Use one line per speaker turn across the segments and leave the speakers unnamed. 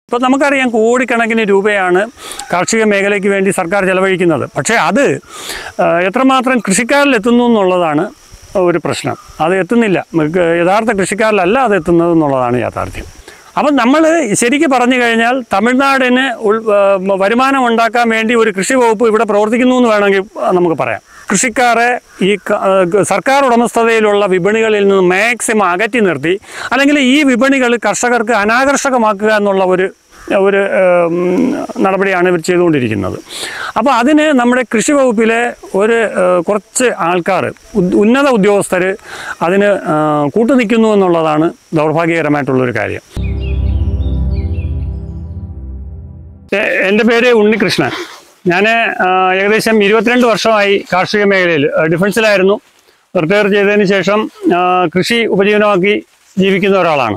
ഇപ്പോൾ നമുക്കറിയാം കോടിക്കണക്കിന് രൂപയാണ് കാർഷിക മേഖലയ്ക്ക് വേണ്ടി സർക്കാർ ചെലവഴിക്കുന്നത് പക്ഷേ അത് ആ, എത്രമാത്രം കൃഷിക്കാരിൽ എത്തുന്നു എന്നുള്ളതാണ് ഒരു പ്രശ്നം അത് എത്തുന്നില്ല നമുക്ക് യഥാർത്ഥ കൃഷിക്കാരിലല്ല അത് എത്തുന്നത് എന്നുള്ളതാണ് യാഥാർത്ഥ്യം അപ്പം നമ്മൾ ശരിക്കും പറഞ്ഞു കഴിഞ്ഞാൽ തമിഴ്നാടിന് ഉൾ ആ, വരുമാനം ഉണ്ടാക്കാൻ വേണ്ടി ഒരു കൃഷി വകുപ്പ് ഇവിടെ പ്രവർത്തിക്കുന്നു എന്ന് വേണമെങ്കിൽ നമുക്ക് പറയാം കൃഷിക്കാരെ ഈ ക- ആ, സർക്കാർ ഉടമസ്ഥതയിലുള്ള വിപണികളിൽ നിന്ന് മാക്സിമം അകറ്റി നിർത്തി അല്ലെങ്കിൽ ഈ വിപണികൾ കർഷകർക്ക് അനാകർഷകമാക്കുക എന്നുള്ള ഒരു ഒരു ഉം, നടപടിയാണ് ഇവർ ചെയ്തുകൊണ്ടിരിക്കുന്നത് അപ്പോൾ അതിന് നമ്മുടെ കൃഷി വകുപ്പിലെ ഒരു ഏഹ്, കുറച്ച് ആൾക്കാർ ഉന്നത ഉദ്യോഗസ്ഥർ അതിന് ഏഹ്, കൂട്ടുനിൽക്കുന്നു എന്നുള്ളതാണ് ദൗർഭാഗ്യകരമായിട്ടുള്ളൊരു കാര്യം എ- എൻ്റെ പേര് ഉണ്ണികൃഷ്ണൻ ഞാൻ ഏകദേശം ഇരുപത്തിരണ്ട് വർഷമായി കാർഷിക മേഖലയിൽ ആ, ഡിഫൻസിലായിരുന്നു റിട്ടയർ ചെയ്തതിന് ശേഷം ആ, കൃഷി ഉപജീവനമാക്കി ജീവിക്കുന്ന ഒരാളാണ്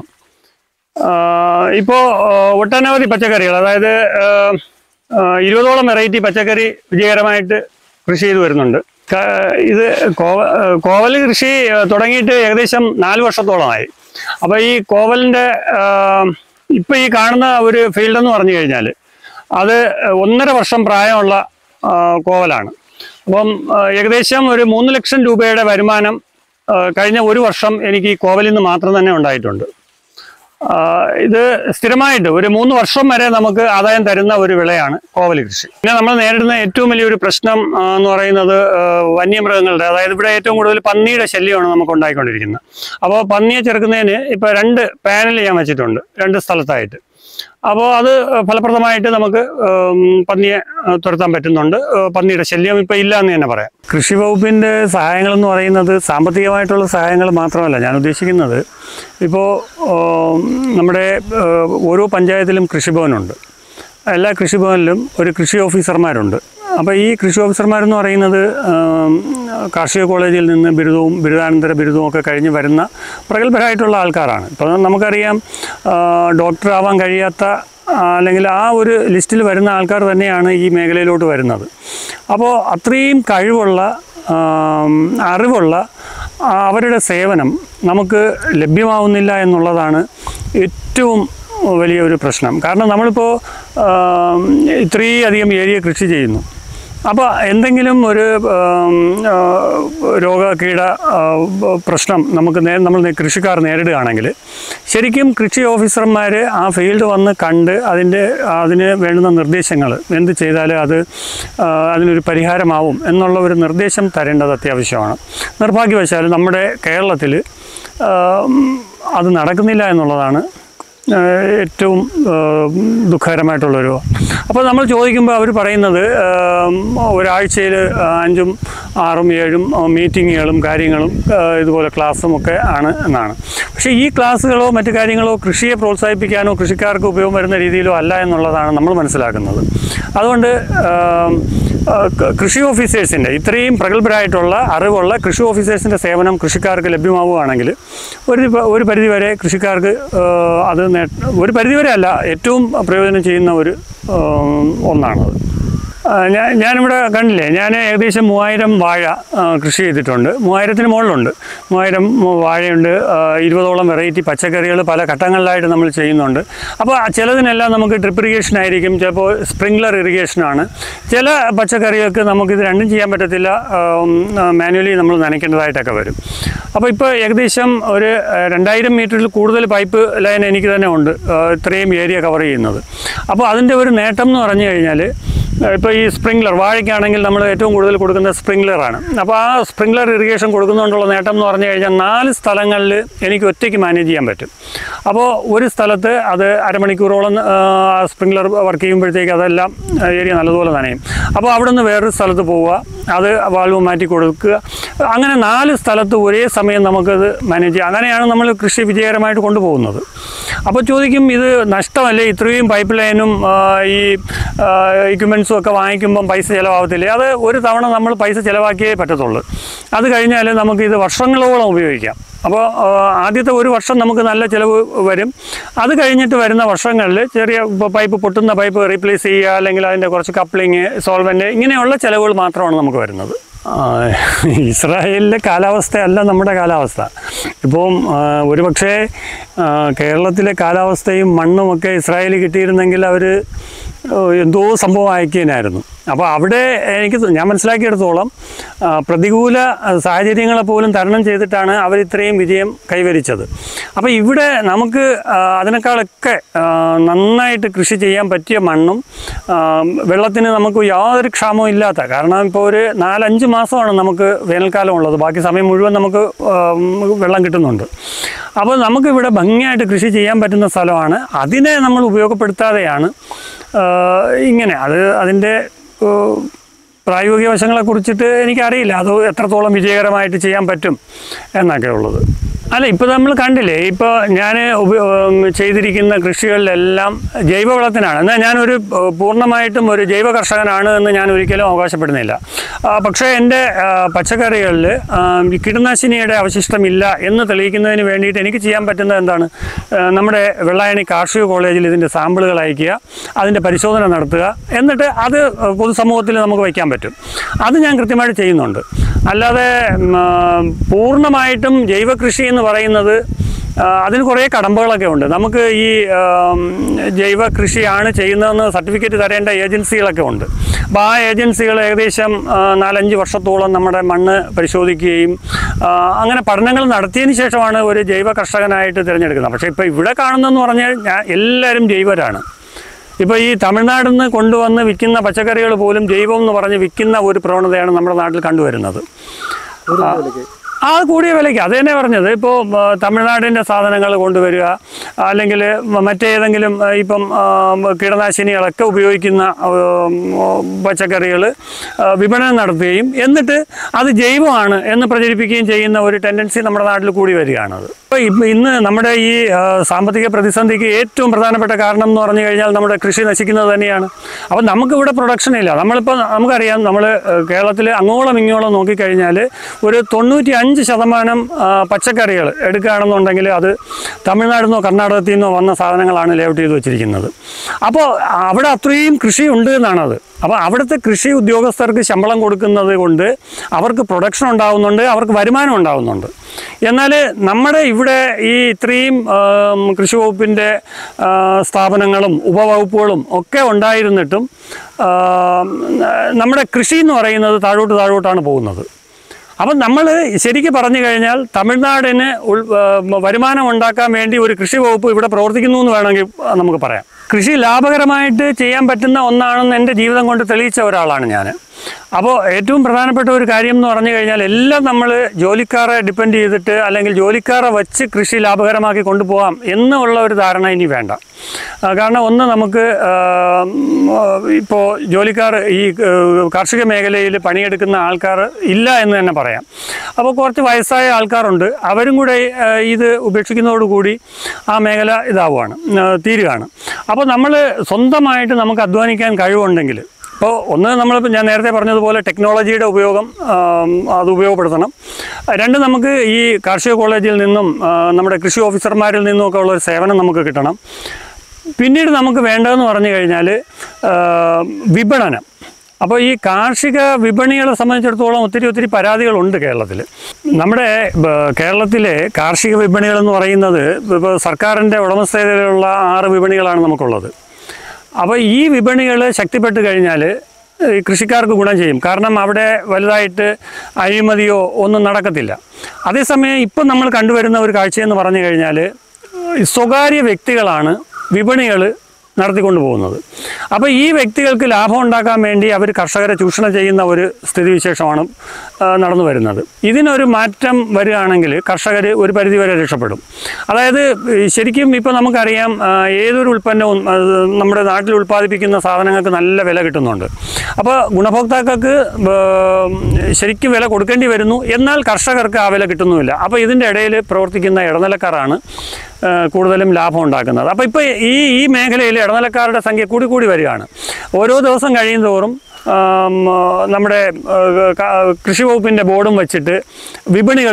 ഇപ്പോൾ ഒട്ടനവധി പച്ചക്കറികൾ അതായത് ആ, ആ, ഇരുപതോളം വെറൈറ്റി പച്ചക്കറി വിജയകരമായിട്ട് കൃഷി ചെയ്തു വരുന്നുണ്ട് ക- ഇത് കോവ കോവൽ കൃഷി ആ, തുടങ്ങിയിട്ട് ഏകദേശം നാല് വർഷത്തോളമായി അപ്പോൾ ഈ കോവലിൻ്റെ ഇപ്പോൾ ഈ കാണുന്ന ഒരു ഫീൽഡ് എന്ന് പറഞ്ഞു കഴിഞ്ഞാൽ അത് ഒന്നര വർഷം പ്രായമുള്ള ആ, കോവലാണ് അപ്പം ആ, ഏകദേശം ഒരു മൂന്ന് ലക്ഷം രൂപയുടെ വരുമാനം ആ, കഴിഞ്ഞ ഒരു വർഷം എനിക്ക് ഈ കോവലിൽ നിന്ന് മാത്രം തന്നെ ഉണ്ടായിട്ടുണ്ട് ആ, ഇത് സ്ഥിരമായിട്ട് ഒരു മൂന്ന് വർഷം വരെ നമുക്ക് ആദായം തരുന്ന ഒരു വിളയാണ് കോവൽ കൃഷി പിന്നെ നമ്മൾ നേരിടുന്ന ഏറ്റവും വലിയൊരു പ്രശ്നം ആ, എന്ന് പറയുന്നത് ആ, വന്യമൃഗങ്ങളുടെ അതായത് ഇവിടെ ഏറ്റവും കൂടുതൽ പന്നിയുടെ ശല്യമാണ് നമുക്ക് ഉണ്ടായിക്കൊണ്ടിരിക്കുന്നത് അപ്പോൾ പന്നിയെ ചെറുക്കുന്നതിന് ഇപ്പോൾ രണ്ട് പാനൽ ഞാൻ വെച്ചിട്ടുണ്ട് രണ്ട് സ്ഥലത്തായിട്ട് അപ്പോൾ അത് ഫലപ്രദമായിട്ട് നമുക്ക് ഉം, പന്നിയെ ആ, തുരത്താൻ പറ്റുന്നുണ്ട് ആ, പന്നിയുടെ ശല്യം ഇപ്പോൾ ഇല്ല എന്ന് തന്നെ പറയാം കൃഷി വകുപ്പിൻ്റെ സഹായങ്ങൾ എന്ന് പറയുന്നത് സാമ്പത്തികമായിട്ടുള്ള സഹായങ്ങൾ മാത്രമല്ല ഞാൻ ഉദ്ദേശിക്കുന്നത് ഇപ്പോൾ നമ്മുടെ ആ, ഓരോ പഞ്ചായത്തിലും കൃഷിഭവനുണ്ട് എല്ലാ കൃഷിഭവനിലും ഒരു കൃഷി ഓഫീസർമാരുണ്ട് അപ്പോൾ ഈ കൃഷി ഓഫീസർമാരെന്ന് പറയുന്നത് ആം, കാർഷിക കോളേജിൽ നിന്ന് ബിരുദവും ബിരുദാനന്തര ബിരുദവും ഒക്കെ കഴിഞ്ഞ് വരുന്ന പ്രഗത്ഭരായിട്ടുള്ള ആൾക്കാരാണ് ഇപ്പോൾ നമുക്കറിയാം ആ, ഡോക്ടർ ആവാൻ കഴിയാത്ത ആ, അല്ലെങ്കിൽ ആ ഒരു ലിസ്റ്റിൽ വരുന്ന ആൾക്കാർ തന്നെയാണ് ഈ മേഖലയിലോട്ട് വരുന്നത് അപ്പോൾ അത്രയും കഴിവുള്ള ആം, അറിവുള്ള ആ, അവരുടെ സേവനം നമുക്ക് ലഭ്യമാവുന്നില്ല എന്നുള്ളതാണ് ഏറ്റവും വലിയൊരു പ്രശ്നം കാരണം നമ്മളിപ്പോൾ ആം, ഇത്രയും അധികം ഏരിയ കൃഷി ചെയ്യുന്നു അപ്പോൾ എന്തെങ്കിലും ഒരു ആം, ആ, രോഗ കീട ആ, പ്രശ്നം നമുക്ക് നേ നമ്മൾ നേ- കൃഷിക്കാർ നേരിടുകയാണെങ്കിൽ ശരിക്കും കൃഷി ഓഫീസർമാർ ആ ഫീൽഡ് വന്ന് കണ്ട് അതിൻ്റെ അതിന് വേണ്ടുന്ന നിർദ്ദേശങ്ങൾ എന്ത് ചെയ്താൽ അത് ആ, അതിനൊരു പരിഹാരമാവും എന്നുള്ള ഒരു നിർദ്ദേശം തരേണ്ടത് അത്യാവശ്യമാണ് നിർഭാഗ്യവശാൽ നമ്മുടെ കേരളത്തിൽ അത് നടക്കുന്നില്ല എന്നുള്ളതാണ് ഏഹ് ഏറ്റവും ഏഹ് ദുഃഖകരമായിട്ടുള്ളൊരു അപ്പോൾ നമ്മൾ ചോദിക്കുമ്പോൾ അവർ പറയുന്നത് ഏഹ് ഒരാഴ്ചയിൽ അഞ്ചും ആറും ഏഴും മീറ്റിങ്ങുകളും കാര്യങ്ങളും ഏഹ് ഇതുപോലെ ക്ലാസ്സും ഒക്കെ ആണ് എന്നാണ് പക്ഷേ ഈ ക്ലാസ്സുകളോ മറ്റു കാര്യങ്ങളോ കൃഷിയെ പ്രോത്സാഹിപ്പിക്കാനോ കൃഷിക്കാർക്ക് ഉപയോഗം വരുന്ന രീതിയിലോ അല്ല എന്നുള്ളതാണ് നമ്മൾ മനസ്സിലാക്കുന്നത് അതുകൊണ്ട് ഏഹ് ഏഹ് ക- കൃഷി ഓഫീസേഴ്സിൻ്റെ ഇത്രയും പ്രഗത്ഭരായിട്ടുള്ള അറിവുള്ള കൃഷി ഓഫീസേഴ്സിൻ്റെ സേവനം കൃഷിക്കാർക്ക് ലഭ്യമാവുകയാണെങ്കിൽ ഒരു പ- ഒരു പരിധിവരെ കൃഷിക്കാർക്ക് ഏഹ് അത് നേ ഒരു പരിധിവരെ അല്ല ഏറ്റവും പ്രയോജനം ചെയ്യുന്ന ഒരു ഏഹ് ഒന്നാണത് ആ, ഞാൻ ഞാനിവിടെ കണ്ടില്ലേ ഞാൻ ഏകദേശം മൂവായിരം വാഴ ആ, കൃഷി ചെയ്തിട്ടുണ്ട് മൂവായിരത്തിന് മുകളിലുണ്ട് മൂവായിരം വാഴയുണ്ട് ആ, ഇരുപതോളം വെറൈറ്റി പച്ചക്കറികൾ പല ഘട്ടങ്ങളിലായിട്ട് നമ്മൾ ചെയ്യുന്നുണ്ട് അപ്പോൾ ആ ചിലതിനെല്ലാം നമുക്ക് ഡ്രിപ്പ് ഇറിഗേഷൻ ആയിരിക്കും ചിലപ്പോൾ സ്പ്രിംഗ്ലർ ഇറിഗേഷനാണ് ചില പച്ചക്കറികൾക്ക് നമുക്കിത് രണ്ടും ചെയ്യാൻ പറ്റത്തില്ല മാനുവലി നമ്മൾ നനയ്ക്കേണ്ടതായിട്ടൊക്കെ വരും അപ്പോൾ ഇപ്പോൾ ഏകദേശം ഒരു ആ, രണ്ടായിരം മീറ്ററിൽ കൂടുതൽ പൈപ്പ് ലൈൻ എനിക്ക് തന്നെ ഉണ്ട് ആ, ഇത്രയും ഏരിയ കവർ ചെയ്യുന്നത് അപ്പോൾ അതിൻ്റെ ഒരു നേട്ടം എന്ന് പറഞ്ഞു കഴിഞ്ഞാൽ ഇപ്പോൾ ഈ സ്പ്രിംഗ്ലർ വാഴയ്ക്കാണെങ്കിൽ നമ്മൾ ഏറ്റവും കൂടുതൽ കൊടുക്കുന്നത് സ്പ്രിംഗ്ലറാണ് അപ്പോൾ ആ സ്പ്രിംഗ്ലർ ഇറിഗേഷൻ കൊടുക്കുന്നതുകൊണ്ടുള്ള നേട്ടം എന്ന് പറഞ്ഞു കഴിഞ്ഞാൽ നാല് സ്ഥലങ്ങളിൽ എനിക്ക് ഒറ്റയ്ക്ക് മാനേജ് ചെയ്യാൻ പറ്റും അപ്പോൾ ഒരു സ്ഥലത്ത് അത് അരമണിക്കൂറോളം സ്പ്രിംഗ്ലർ വർക്ക് ചെയ്യുമ്പോഴത്തേക്ക് അതെല്ലാം ഏരിയ നല്ലതുപോലെ നനയും അപ്പോൾ അവിടെ നിന്ന് വേറൊരു സ്ഥലത്ത് പോവുക അത് വാൾവ് മാറ്റി കൊടുക്കുക അങ്ങനെ നാല് സ്ഥലത്ത് ഒരേ സമയം നമുക്കത് മാനേജ് ചെയ്യാം അങ്ങനെയാണ് നമ്മൾ കൃഷി വിജയകരമായിട്ട് കൊണ്ടുപോകുന്നത് അപ്പോൾ ചോദിക്കും ഇത് നഷ്ടമല്ലേ ഇത്രയും പൈപ്പ് ലൈനും ആ, ഈ എക്യുപ്മെൻസും ഒക്കെ വാങ്ങിക്കുമ്പം പൈസ ചിലവാകത്തില്ലേ അത് ഒരു തവണ നമ്മൾ പൈസ ചിലവാക്കിയേ പറ്റത്തുള്ളൂ അത് കഴിഞ്ഞാൽ നമുക്കിത് വർഷങ്ങളോളം ഉപയോഗിക്കാം അപ്പോൾ ആ, ആദ്യത്തെ ഒരു വർഷം നമുക്ക് നല്ല ചിലവ് വരും അത് കഴിഞ്ഞിട്ട് വരുന്ന വർഷങ്ങളിൽ ചെറിയ ഇപ്പോൾ പൈപ്പ് പൊട്ടുന്ന പൈപ്പ് റീപ്ലേസ് ചെയ്യുക അല്ലെങ്കിൽ അതിൻ്റെ കുറച്ച് കപ്ലിങ് സോൾവെൻറ്റ് ഇങ്ങനെയുള്ള ചിലവുകൾ മാത്രമാണ് നമുക്ക് വരുന്നത് ആ, ഇസ്രായേലിലെ കാലാവസ്ഥയല്ല നമ്മുടെ കാലാവസ്ഥ ഇപ്പം ആ, ഒരുപക്ഷേ ആ, കേരളത്തിലെ കാലാവസ്ഥയും മണ്ണും ഒക്കെ ഇസ്രായേലിൽ കിട്ടിയിരുന്നെങ്കിൽ അവർ എന്തോ സംഭവം അയക്കാനായിരുന്നു അപ്പോൾ അവിടെ എനിക്ക് തോ- ഞാൻ മനസ്സിലാക്കിയെടുത്തോളം ആ, പ്രതികൂല ആ, സാഹചര്യങ്ങളെ പോലും തരണം ചെയ്തിട്ടാണ് അവർ ഇത്രയും വിജയം കൈവരിച്ചത് അപ്പോൾ ഇവിടെ നമുക്ക് ആ, അതിനേക്കാളൊക്കെ ആ, നന്നായിട്ട് കൃഷി ചെയ്യാൻ പറ്റിയ മണ്ണും ആ, വെള്ളത്തിന് നമുക്ക് യാതൊരു ക്ഷാമവും ഇല്ലാത്ത കാരണം ഇപ്പോൾ ഒരു നാലഞ്ച് മാസമാണ് നമുക്ക് വേനൽക്കാലം ഉള്ളത് ബാക്കി സമയം മുഴുവൻ നമുക്ക് ആ, വെള്ളം കിട്ടുന്നുണ്ട് അപ്പോൾ നമുക്കിവിടെ ഭംഗിയായിട്ട് കൃഷി ചെയ്യാൻ പറ്റുന്ന സ്ഥലമാണ് അതിനെ നമ്മൾ ഉപയോഗപ്പെടുത്താതെയാണ് ആ, ഇങ്ങനെ അത് അതിൻ്റെ ആ, പ്രായോഗിക വശങ്ങളെ കുറിച്ചിട്ട് എനിക്കറിയില്ല അത് എത്രത്തോളം വിജയകരമായിട്ട് ചെയ്യാൻ പറ്റും എന്നൊക്കെ ഉള്ളത് അല്ല ഇപ്പോൾ നമ്മൾ കണ്ടില്ലേ ഇപ്പോൾ ഞാൻ ചെയ്തിരിക്കുന്ന കൃഷികളിലെല്ലാം ജൈവവളത്തിനാണ് എന്നാൽ ഞാനൊരു ഏഹ്, പൂർണ്ണമായിട്ടും ഒരു ജൈവ കർഷകനാണ് എന്ന് ഞാൻ ഒരിക്കലും അവകാശപ്പെടുന്നില്ല ആ, പക്ഷേ എൻ്റെ ആ, പച്ചക്കറികളിൽ ആ, ഈ കീടനാശിനിയുടെ അവശിഷ്ടമില്ല എന്ന് തെളിയിക്കുന്നതിന് വേണ്ടിയിട്ട് എനിക്ക് ചെയ്യാൻ പറ്റുന്നത് എന്താണ് ആ, നമ്മുടെ വെള്ളായണി കാർഷിക കോളേജിൽ ഇതിൻ്റെ സാമ്പിളുകൾ അയക്കുക അതിൻ്റെ പരിശോധന നടത്തുക എന്നിട്ട് അത് പൊതുസമൂഹത്തിൽ നമുക്ക് വയ്ക്കാൻ പറ്റും അത് ഞാൻ കൃത്യമായിട്ട് ചെയ്യുന്നുണ്ട് അല്ലാതെ ഉം, ആ, പൂർണ്ണമായിട്ടും ജൈവ കൃഷി എന്ന് പറയുന്നത് ആ, അതിന് കുറേ കടമ്പകളൊക്കെ ഉണ്ട് നമുക്ക് ഈ ആം, ജൈവ കൃഷിയാണ് ചെയ്യുന്നതെന്ന് സർട്ടിഫിക്കറ്റ് തരേണ്ട ഏജൻസികളൊക്കെ ഉണ്ട് അപ്പോൾ ആ ഏജൻസികൾ ഏകദേശം ആ, നാലഞ്ച് വർഷത്തോളം നമ്മുടെ മണ്ണ് പരിശോധിക്കുകയും ആ, അങ്ങനെ പഠനങ്ങൾ നടത്തിയതിന് ശേഷമാണ് ഒരു ജൈവ കർഷകനായിട്ട് തിരഞ്ഞെടുക്കുന്നത് പക്ഷേ ഇപ്പോൾ ഇവിടെ കാണുന്നതെന്ന് പറഞ്ഞാൽ ഞാൻ എല്ലാവരും ജൈവരാണ് ഇപ്പോൾ ഈ തമിഴ്നാട്ടിൽ നിന്ന് കൊണ്ടുവന്ന് വിൽക്കുന്ന പച്ചക്കറികൾ പോലും ജൈവം എന്ന് പറഞ്ഞ് വിൽക്കുന്ന ഒരു പ്രവണതയാണ് നമ്മുടെ നാട്ടിൽ കണ്ടുവരുന്നത് ആ കൂടിയ വിലയ്ക്ക് അത് തന്നെ പറഞ്ഞത് ഇപ്പോൾ തമിഴ്നാടിൻ്റെ സാധനങ്ങൾ കൊണ്ടുവരിക അല്ലെങ്കിൽ മറ്റേതെങ്കിലും ആ, ഇപ്പം ആ, കീടനാശിനികളൊക്കെ ഉപയോഗിക്കുന്ന പച്ചക്കറികൾ വിപണനം നടത്തുകയും എന്നിട്ട് അത് ജൈവമാണ് എന്ന് പ്രചരിപ്പിക്കുകയും ചെയ്യുന്ന ഒരു ടെൻഡൻസി നമ്മുടെ നാട്ടിൽ കൂടി വരികയാണത് അപ്പോൾ ഇപ്പം ഇന്ന് നമ്മുടെ ഈ ആ, സാമ്പത്തിക പ്രതിസന്ധിക്ക് ഏറ്റവും പ്രധാനപ്പെട്ട കാരണം എന്ന് പറഞ്ഞു കഴിഞ്ഞാൽ നമ്മുടെ കൃഷി നശിക്കുന്നത് തന്നെയാണ് അപ്പം നമുക്കിവിടെ പ്രൊഡക്ഷൻ ഇല്ല നമ്മളിപ്പോൾ നമുക്കറിയാം നമ്മൾ കേരളത്തിൽ അങ്ങോളം ഇങ്ങോളം നോക്കിക്കഴിഞ്ഞാൽ ഒരു തൊണ്ണൂറ്റി അഞ്ച് ശതമാനം പച്ചക്കറികൾ എടുക്കുകയാണെന്നുണ്ടെങ്കിൽ അത് തമിഴ്നാട്ടിൽ നിന്നോ കർണാടകത്തിൽ നിന്നോ വന്ന സാധനങ്ങളാണ് ലേഔട്ട് ചെയ്ത് വെച്ചിരിക്കുന്നത് അപ്പോൾ അവിടെ അത്രയും കൃഷി ഉണ്ട് എന്നാണത് അപ്പോൾ അവിടുത്തെ കൃഷി ഉദ്യോഗസ്ഥർക്ക് ശമ്പളം കൊടുക്കുന്നത് കൊണ്ട് അവർക്ക് പ്രൊഡക്ഷൻ ഉണ്ടാവുന്നുണ്ട് അവർക്ക് വരുമാനം ഉണ്ടാവുന്നുണ്ട് എന്നാൽ നമ്മുടെ ഇവിടെ ഈ ഇത്രയും ആം, കൃഷി വകുപ്പിൻ്റെ ആ, സ്ഥാപനങ്ങളും ഉപവകുപ്പുകളും ഒക്കെ ഉണ്ടായിരുന്നിട്ടും ആം, നമ്മുടെ കൃഷി എന്ന് പറയുന്നത് താഴോട്ട് താഴോട്ടാണ് പോകുന്നത് അപ്പം നമ്മൾ ശരിക്കും പറഞ്ഞു കഴിഞ്ഞാൽ തമിഴ്നാടിന് ഉൾ ആ, വരുമാനം ഉണ്ടാക്കാൻ വേണ്ടി ഒരു കൃഷി വകുപ്പ് ഇവിടെ പ്രവർത്തിക്കുന്നു എന്ന് വേണമെങ്കിൽ നമുക്ക് പറയാം കൃഷി ലാഭകരമായിട്ട് ചെയ്യാൻ പറ്റുന്ന ഒന്നാണെന്ന് എൻ്റെ ജീവിതം കൊണ്ട് തെളിയിച്ച ഒരാളാണ് ഞാൻ അപ്പോൾ ഏറ്റവും പ്രധാനപ്പെട്ട ഒരു കാര്യം എന്ന് പറഞ്ഞു കഴിഞ്ഞാൽ എല്ലാം നമ്മൾ ജോലിക്കാരെ ഡിപ്പെൻഡ് ചെയ്തിട്ട് അല്ലെങ്കിൽ ജോലിക്കാരെ വച്ച് കൃഷി ലാഭകരമാക്കി കൊണ്ടുപോകാം എന്നുള്ള ഒരു ധാരണ ഇനി വേണ്ട ആ, കാരണം ഒന്ന് നമുക്ക് ഇപ്പോൾ ജോലിക്കാർ ഈ ആ, കാർഷിക മേഖലയിൽ പണിയെടുക്കുന്ന ആൾക്കാർ ഇല്ല എന്ന് തന്നെ പറയാം അപ്പോൾ കുറച്ച് വയസ്സായ ആൾക്കാരുണ്ട് അവരും കൂടെ ആ, ഇത് ഉപേക്ഷിക്കുന്നതോടുകൂടി ആ മേഖല ഇതാവുകയാണ് ആ, തീരുകയാണ് അപ്പോൾ നമ്മൾ സ്വന്തമായിട്ട് നമുക്ക് അധ്വാനിക്കാൻ കഴിവുണ്ടെങ്കിൽ ഇപ്പോൾ ഒന്ന് നമ്മളിപ്പോൾ ഞാൻ നേരത്തെ പറഞ്ഞതുപോലെ ടെക്നോളജിയുടെ ഉപയോഗം ആം, അത് ഉപയോഗപ്പെടുത്തണം രണ്ട് നമുക്ക് ഈ കാർഷിക കോളേജിൽ നിന്നും ആ, നമ്മുടെ കൃഷി ഓഫീസർമാരിൽ നിന്നുമൊക്കെ ഉള്ള ഒരു സേവനം നമുക്ക് കിട്ടണം പിന്നീട് നമുക്ക് വേണ്ടതെന്ന് പറഞ്ഞു കഴിഞ്ഞാൽ ആ, വിപണനം അപ്പോൾ ഈ കാർഷിക വിപണികളെ സംബന്ധിച്ചിടത്തോളം ഒത്തിരി ഒത്തിരി പരാതികളുണ്ട് കേരളത്തിൽ നമ്മുടെ ബ- കേരളത്തിലെ കാർഷിക വിപണികൾ എന്ന് പറയുന്നത് ഇപ്പോൾ സർക്കാരിൻ്റെ ഉടമസ്ഥതയിലുള്ള ആറ് വിപണികളാണ് നമുക്കുള്ളത് അപ്പോൾ ഈ വിപണികൾ ശക്തിപ്പെട്ട് കഴിഞ്ഞാൽ ഈ കൃഷിക്കാർക്ക് ഗുണം ചെയ്യും കാരണം അവിടെ വലുതായിട്ട് അഴിമതിയോ ഒന്നും നടക്കത്തില്ല അതേസമയം ഇപ്പം നമ്മൾ കണ്ടുവരുന്ന ഒരു കാഴ്ചയെന്ന് പറഞ്ഞു കഴിഞ്ഞാൽ ഈ സ്വകാര്യ വ്യക്തികളാണ് വിപണികൾ നടത്തിക്കൊണ്ട് പോകുന്നത് അപ്പോൾ ഈ വ്യക്തികൾക്ക് ലാഭം ഉണ്ടാക്കാൻ വേണ്ടി അവർ കർഷകരെ ചൂഷണം ചെയ്യുന്ന ഒരു സ്ഥിതിവിശേഷമാണ് ആ, നടന്നു വരുന്നത് ഇതിനൊരു മാറ്റം വരികയാണെങ്കിൽ കർഷകർ ഒരു പരിധിവരെ രക്ഷപ്പെടും അതായത് ഈ ശരിക്കും ഇപ്പോൾ നമുക്കറിയാം ആ, ഏതൊരു ഉൽപ്പന്നവും അത് നമ്മുടെ നാട്ടിൽ ഉൽപ്പാദിപ്പിക്കുന്ന സാധനങ്ങൾക്ക് നല്ല വില കിട്ടുന്നുണ്ട് അപ്പോൾ ഗുണഭോക്താക്കൾക്ക് ആ, ശരിക്കും വില കൊടുക്കേണ്ടി വരുന്നു എന്നാൽ കർഷകർക്ക് ആ വില കിട്ടുന്നുമില്ല അപ്പോൾ ഇതിൻ്റെ ഇടയിൽ പ്രവർത്തിക്കുന്ന ഇടനിലക്കാരാണ് ആ, കൂടുതലും ലാഭം ഉണ്ടാക്കുന്നത് അപ്പോൾ ഇപ്പോൾ ഈ ഈ മേഖലയിൽ ഇടനിലക്കാരുടെ സംഖ്യ കൂടി കൂടി വരികയാണ് ഓരോ ദിവസം കഴിയും തോറും ആം, ആ, നമ്മുടെ ആ, ക- കൃഷി വകുപ്പിൻ്റെ ബോർഡും വെച്ചിട്ട് വിപണികൾ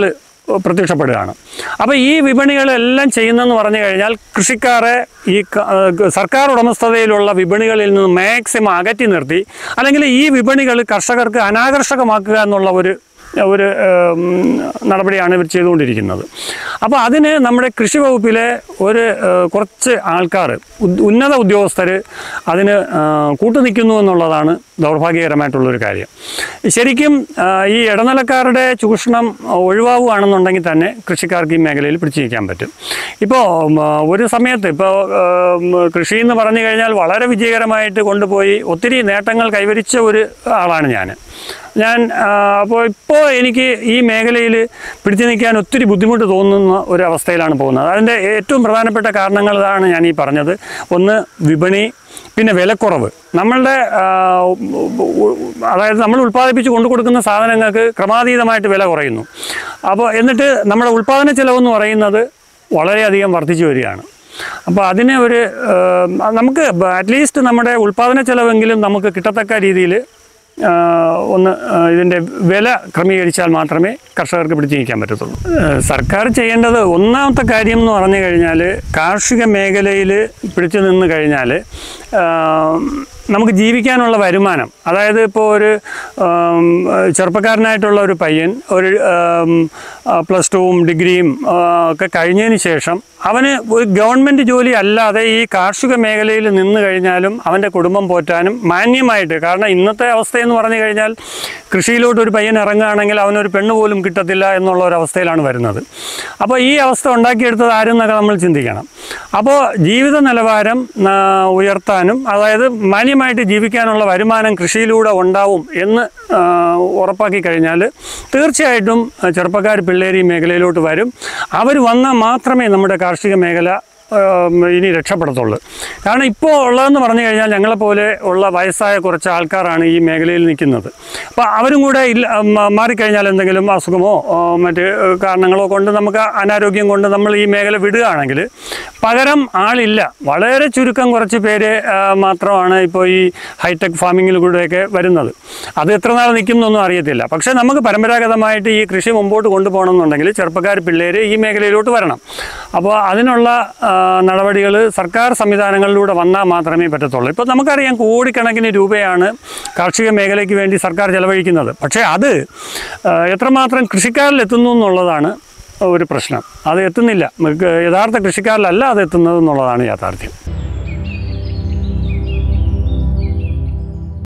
പ്രത്യക്ഷപ്പെടുകയാണ് അപ്പോൾ ഈ വിപണികളെല്ലാം ചെയ്യുന്നതെന്ന് പറഞ്ഞു കഴിഞ്ഞാൽ കൃഷിക്കാരെ ഈ ക- ഏഹ് സർക്കാർ ഉടമസ്ഥതയിലുള്ള വിപണികളിൽ നിന്ന് മാക്സിമം അകറ്റി നിർത്തി അല്ലെങ്കിൽ ഈ വിപണികൾ കർഷകർക്ക് അനാകർഷകമാക്കുക എന്നുള്ള ഒരു ഒരു ഏം, നടപടിയാണ് ഇവർ ചെയ്തുകൊണ്ടിരിക്കുന്നത് അപ്പോൾ അതിന് നമ്മുടെ കൃഷി വകുപ്പിലെ ഒരു ഏഹ്, കുറച്ച് ആൾക്കാർ ഉന്നത ഉദ്യോഗസ്ഥർ അതിന് ഏഹ്, കൂട്ടുനിൽക്കുന്നു എന്നുള്ളതാണ് ദൗർഭാഗ്യകരമായിട്ടുള്ളൊരു കാര്യം ശരിക്കും ആ, ഈ ഇടനിലക്കാരുടെ ചൂഷണം ഒഴിവാവുകയാണെന്നുണ്ടെങ്കിൽ തന്നെ കൃഷിക്കാർക്ക് ഈ മേഖലയിൽ പിടിച്ചു നിൽക്കാൻ പറ്റും ഇപ്പോൾ ഒരു സമയത്ത് ഇപ്പോൾ കൃഷി എന്ന് പറഞ്ഞു കഴിഞ്ഞാൽ വളരെ വിജയകരമായിട്ട് കൊണ്ടുപോയി ഒത്തിരി നേട്ടങ്ങൾ കൈവരിച്ച ഒരു ആളാണ് ഞാൻ ഞാൻ അപ്പോൾ ഇപ്പോൾ എനിക്ക് ഈ മേഖലയിൽ പിടിച്ചു നിൽക്കാൻ ഒത്തിരി ബുദ്ധിമുട്ട് തോന്നുന്ന ഒരു അവസ്ഥയിലാണ് പോകുന്നത് അതിൻ്റെ ഏറ്റവും പ്രധാനപ്പെട്ട കാരണങ്ങളാണ് ഞാൻ ഈ പറഞ്ഞത് ഒന്ന് വിപണി പിന്നെ വിലക്കുറവ് നമ്മളുടെ ആ, അതായത് നമ്മൾ ഉൽപ്പാദിപ്പിച്ച് കൊണ്ടു കൊടുക്കുന്ന സാധനങ്ങൾക്ക് ക്രമാതീതമായിട്ട് വില കുറയുന്നു അപ്പോൾ എന്നിട്ട് നമ്മുടെ ഉൽപ്പാദന ചെലവെന്ന് പറയുന്നത് വളരെയധികം വർദ്ധിച്ചു വരികയാണ് അപ്പോൾ അതിന് ഒരു ആ, നമുക്ക് അറ്റ്ലീസ്റ്റ് നമ്മുടെ ഉൽപ്പാദന ചെലവെങ്കിലും നമുക്ക് കിട്ടത്തക്ക രീതിയിൽ ആ, ഒന്ന് ആ, ഇതിൻ്റെ വില ക്രമീകരിച്ചാൽ മാത്രമേ കർഷകർക്ക് പിടിച്ചു നിൽക്കാൻ പറ്റത്തുള്ളൂ ആ, സർക്കാർ ചെയ്യേണ്ടത് ഒന്നാമത്തെ കാര്യം എന്ന് പറഞ്ഞു കഴിഞ്ഞാൽ കാർഷിക മേഖലയിൽ പിടിച്ചു നിന്ന് കഴിഞ്ഞാൽ ആ, നമുക്ക് ജീവിക്കാനുള്ള വരുമാനം അതായത് ഇപ്പോൾ ഒരു ആം, ചെറുപ്പക്കാരനായിട്ടുള്ള ഒരു പയ്യൻ ഒരു ആം, ആ, പ്ലസ് ടുവും ഡിഗ്രിയും ആ, ഒക്കെ കഴിഞ്ഞതിന് ശേഷം അവന് ഒരു ഗവൺമെൻറ് ജോലി അല്ലാതെ ഈ കാർഷിക മേഖലയിൽ നിന്ന് കഴിഞ്ഞാലും അവൻ്റെ കുടുംബം പോറ്റാനും മാന്യമായിട്ട് കാരണം ഇന്നത്തെ അവസ്ഥയെന്ന് പറഞ്ഞു കഴിഞ്ഞാൽ കൃഷിയിലോട്ട് ഒരു പയ്യൻ ഇറങ്ങുകയാണെങ്കിൽ അവനൊരു പെണ്ണ് പോലും കിട്ടത്തില്ല എന്നുള്ള ഒരു അവസ്ഥയിലാണ് വരുന്നത് അപ്പോൾ ഈ അവസ്ഥ ഉണ്ടാക്കിയെടുത്തത് ആരെന്നൊക്കെ നമ്മൾ ചിന്തിക്കണം അപ്പോൾ ജീവിത നിലവാരം ആ, ഉയർത്താനും അതായത് മാന്യമായിട്ട് ജീവിക്കാനുള്ള വരുമാനം കൃഷിയിലൂടെ ഉണ്ടാവും എന്ന് ആ, ഉറപ്പാക്കി കഴിഞ്ഞാൽ തീർച്ചയായിട്ടും ചെറുപ്പക്കാർ പിള്ളേർ ഈ മേഖലയിലോട്ട് വരും അവർ വന്നാൽ മാത്രമേ നമ്മുടെ കാർഷിക മേഖല ആം, ഇനി രക്ഷപ്പെടത്തുള്ളൂ കാരണം ഇപ്പോൾ ഉള്ളതെന്ന് പറഞ്ഞു കഴിഞ്ഞാൽ ഞങ്ങളെപ്പോലെ ഉള്ള വയസ്സായ കുറച്ച് ആൾക്കാരാണ് ഈ മേഖലയിൽ നിൽക്കുന്നത് അപ്പോൾ അവരും കൂടെ ഇല്ല മ- മാറിക്കഴിഞ്ഞാൽ എന്തെങ്കിലും അസുഖമോ ആ, മറ്റ് കാരണങ്ങളോ കൊണ്ട് നമുക്ക് അനാരോഗ്യം കൊണ്ട് നമ്മൾ ഈ മേഖല വിടുകയാണെങ്കിൽ പകരം ആളില്ല വളരെ ചുരുക്കം കുറച്ച് പേര് ആ, മാത്രമാണ് ഇപ്പോൾ ഈ ഹൈടെക് ഫാമിങ്ങിൽ കൂടെയൊക്കെ വരുന്നത് അത് എത്ര നാൾ നിൽക്കുന്നൊന്നും അറിയത്തില്ല പക്ഷേ നമുക്ക് പരമ്പരാഗതമായിട്ട് ഈ കൃഷി മുമ്പോട്ട് കൊണ്ടുപോകണം എന്നുണ്ടെങ്കിൽ ചെറുപ്പക്കാർ പിള്ളേർ ഈ മേഖലയിലോട്ട് വരണം അപ്പോൾ അതിനുള്ള നടപടികൾ സർക്കാർ സംവിധാനങ്ങളിലൂടെ വന്നാൽ മാത്രമേ പറ്റത്തുള്ളൂ ഇപ്പോൾ നമുക്കറിയാം കോടിക്കണക്കിന് രൂപയാണ് കാർഷിക മേഖലയ്ക്ക് വേണ്ടി സർക്കാർ ചെലവഴിക്കുന്നത് പക്ഷേ അത് ആ, എത്രമാത്രം കൃഷിക്കാരിൽ എത്തുന്നു എന്നുള്ളതാണ് ഒരു പ്രശ്നം അത് എത്തുന്നില്ല നമുക്ക് യഥാർത്ഥ കൃഷിക്കാരിലല്ല അത് എത്തുന്നത് എന്നുള്ളതാണ് യാഥാർത്ഥ്യം